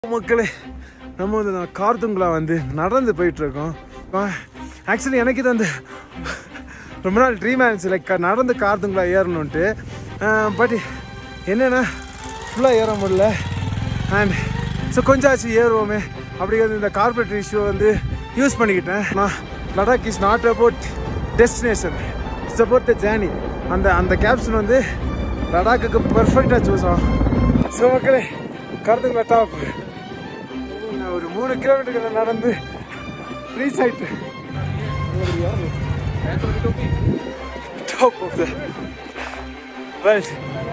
மக்களே நம்ம வந்து நான் கார்த்துங்களா வந்து நடந்து போயிட்டு இருக்கோம் ஆக்சுவலி எனக்கு இது வந்து ரொம்ப நாள் ட்ரீம் ஆச்சு லைக் நடந்து கார்த்துங்களா ஏறணுன்ட்டு பட் என்னென்னா ஃபுல்லாக ஏற முடியல அண்ட் ஸோ கொஞ்சம் ஆச்சு ஏறுவோமே அப்படிங்கிறது இந்த கார்பரேட் இஷ்யூ வந்து யூஸ் பண்ணிக்கிட்டேன் நான் Ladakh is not about destination it's about the journey அந்த அந்த கேப்ஷன் வந்து லடாக்குக்கு பர்ஃபெக்டாக சூஸ் ஆகும் ஸோ மக்களே கருத்துங்களா டாப் நான் ஒரு மூணு கிலோமீட்டர் நடந்து ரீச் ஆயிட்டு டாப் ஆஃப் த வேர்ல்ட்